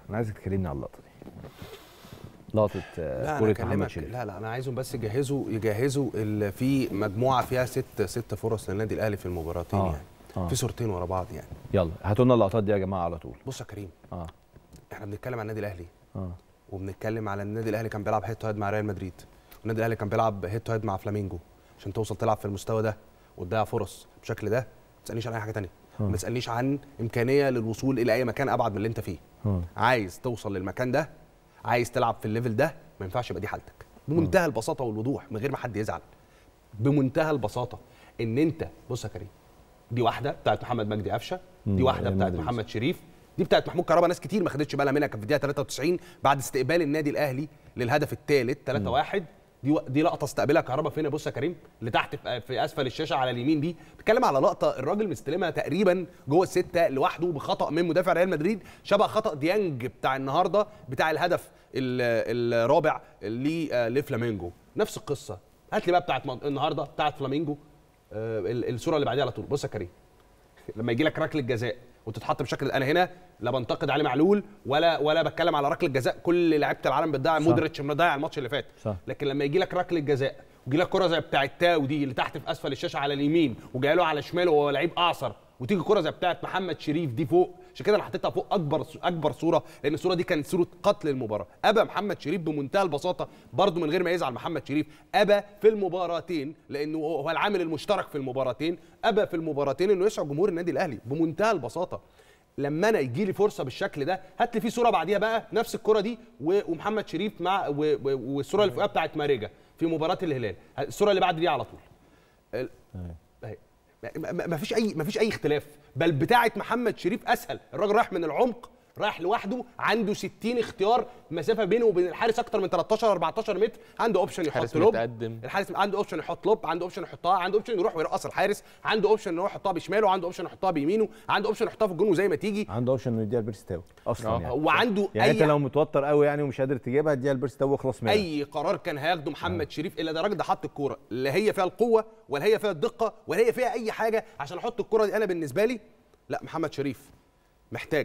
انا عايزك تكلمني على اللقطه دي لقطه آه، لا انا كوره محمد اكلمك شريف لا لا انا عايزهم بس يجهزوا يجهزوا ال- في مجموعه فيها ست ست فرص للنادي الاهلي في المباراتين آه، يعني آه. في صورتين ورا بعض يعني يلا هاتوا لنا اللقطات دي يا جماعه على طول بص يا كريم اه احنا بنتكلم عن النادي الاهلي اه وبنتكلم على النادي الاهلي كان بيلعب هيد تو هيد مع ريال مدريد والنادي الاهلي كان بيلعب هيد تو هيد مع فلامينجو عشان توصل تلعب في المستوى ده وتضيع فرص بالشكل ده ما تسالنيش عن اي حاجه تانية ما تسالنيش عن امكانيه للوصول الى اي مكان ابعد من اللي انت فيه آه. عايز توصل للمكان ده عايز تلعب في الليفل ده ما ينفعش يبقى دي حالتك بمنتهى البساطه والوضوح من غير ما حد يزعل بمنتهى البساطه ان انت بص يا كريم دي واحده بتاعت محمد مجدي قفشه دي مم، واحده ريال بتاعت مدريد. محمد شريف دي بتاعت محمود كهربا ناس كتير ما خدتش بالها منها كانت في الدقيقه 93 بعد استقبال النادي الاهلي للهدف الثالث 3 1 دي و- دي لقطه استقبلها كهربا فين بص يا كريم اللي تحت في- في اسفل الشاشه على اليمين دي بتكلم على لقطه الراجل مستلمها تقريبا جوه السته لوحده بخطا من مدافع ريال مدريد شبه خطا ديانج بتاع النهارده بتاع الهدف ال- الرابع ل- آه، لفلامينجو نفس القصه هات لي بقى بتاعت من- النهارده بتاعت فلامينجو آه، ال- الصوره اللي بعديها على طول بص يا كريم لما يجي لك ركله جزاء وتتحط بالشكل ده انا هنا لا بنتقد علي معلول ولا ولا بتكلم على ركله جزاء كل لعيبه العالم بتضيع مودريتش مضيع الماتش اللي فات صح. لكن لما يجي لك ركله جزاء ويجي لك كره زي بتاعه تاو دي اللي تحت في اسفل الشاشه على اليمين وجاي له على شماله وهو لعيب اعصر وتيجي كره زي بتاعه محمد شريف دي فوق عشان كده انا حطيتها فوق اكبر اكبر صوره لان الصوره دي كانت صوره قتل المباراه ابى محمد شريف بمنتهى البساطه برضو من غير ما يزعل محمد شريف ابى في المباراتين لانه هو العامل المشترك في المباراتين ابى في المباراتين انه يسعد جمهور النادي الاهلي بمنتهى البساطه لما انا يجي لي فرصه بالشكل ده هات لي في صوره بعديها بقى نفس الكره دي و- ومحمد شريف مع و- و- والصوره اللي فوقها بتاعت ماريجا في مباراه الهلال الصوره اللي بعد دي على طول ال- أهي. ما- ما ما فيش اي ما فيش اي اختلاف بل بتاعه محمد شريف اسهل الراجل رايح من العمق رايح لوحده عنده 60 اختيار مسافه بينه وبين الحارس اكتر من 13 14 متر عنده اوبشن يحط الحارس لوب متقدم. الحارس عنده اوبشن يحط لوب عنده اوبشن يحطها عنده اوبشن يروح ويرقص الحارس عنده اوبشن يروح يحطها بشماله عنده اوبشن يحطها بيمينه عنده اوبشن يحطها في الجون وزي ما تيجي عنده اوبشن انه يديها لبيرستاو اصلا آه. يعني وعنده يعني انت اي لو متوتر قوي يعني ومش قادر تجيبها اديها لبيرستاو واخلص منها اي قرار كان هياخده محمد شريف الا ده الراجل ده حط الكوره لا هي فيها القوه ولا هي فيها الدقه ولا هي فيها اي حاجه عشان احط الكوره دي انا بالنسبه لي لا محمد شريف محتاج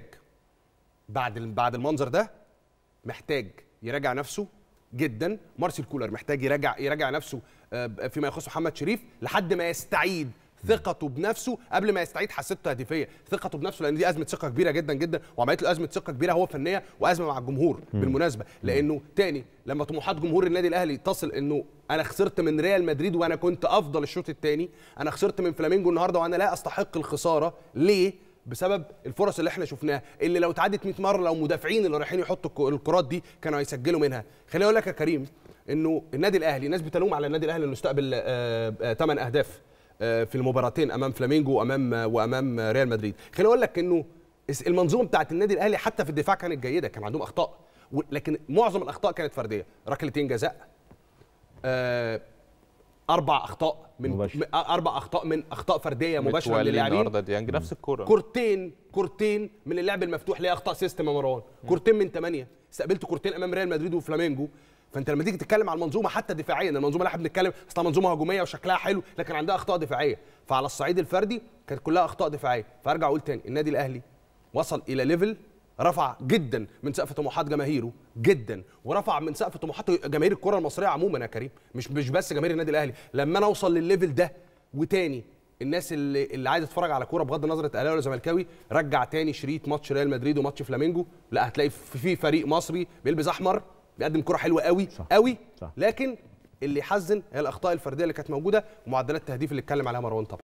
بعد ال- بعد المنظر ده محتاج يراجع نفسه جدا مارسيل كولر محتاج يراجع يراجع نفسه آه، فيما يخص محمد شريف لحد ما يستعيد ثقته بنفسه قبل ما يستعيد حسيته هدفيه ثقته بنفسه لان دي ازمه ثقه كبيره جدا جدا وعملت له ازمه ثقه كبيره هو فنيه وازمه مع الجمهور بالمناسبه لانه تاني لما طموحات جمهور النادي الاهلي تصل انه انا خسرت من ريال مدريد وانا كنت افضل الشوط الثاني انا خسرت من فلامينجو النهارده وانا لا استحق الخساره ليه بسبب الفرص اللي احنا شفناها اللي لو اتعدت 100 مره لو مدافعين اللي رايحين يحطوا الك- الكرات دي كانوا هيسجلوا منها خليني اقول لك يا كريم انه النادي الاهلي الناس بتلوم على النادي الاهلي انه استقبل 8 اهداف آه، في المباراتين امام فلامينجو وامام وامام ريال مدريد خليني اقول لك انه اس- المنظومه بتاعت النادي الاهلي حتى في الدفاع كانت جيده كان عندهم اخطاء و- لكن معظم الاخطاء كانت فرديه ركلتين جزاء آه، اربع اخطاء من مباشر. م- اربع اخطاء من اخطاء فرديه مباشره متولي للاعبين النهارده ديانج نفس الكوره كورتين كورتين من اللعب المفتوح ليه اخطاء سيستم يا مروان كورتين من ثمانيه استقبلت كورتين امام ريال مدريد وفلامينجو فانت لما تيجي تتكلم على المنظومه حتى دفاعيا المنظومه اللي احنا بنتكلم اصلا منظومه هجوميه وشكلها حلو لكن عندها اخطاء دفاعيه فعلى الصعيد الفردي كانت كلها اخطاء دفاعيه فارجع اقول تاني النادي الاهلي وصل الى ليفل رفع جدا من سقف طموحات جماهيره جدا ورفع من سقف طموحات جماهير الكره المصريه عموما يا كريم مش مش بس جماهير النادي الاهلي لما انا اوصل للليفل ده وتاني الناس اللي اللي عايزه تتفرج على كوره بغض النظر انت اهلاوي ولا زملكاوي رجع تاني شريط ماتش ريال مدريد وماتش فلامينجو لا هتلاقي في في فريق مصري بيلبس احمر بيقدم كوره حلوه قوي صح. قوي صح. لكن اللي يحزن هي الاخطاء الفرديه اللي كانت موجوده ومعدلات التهديف اللي اتكلم عليها مروان طبعا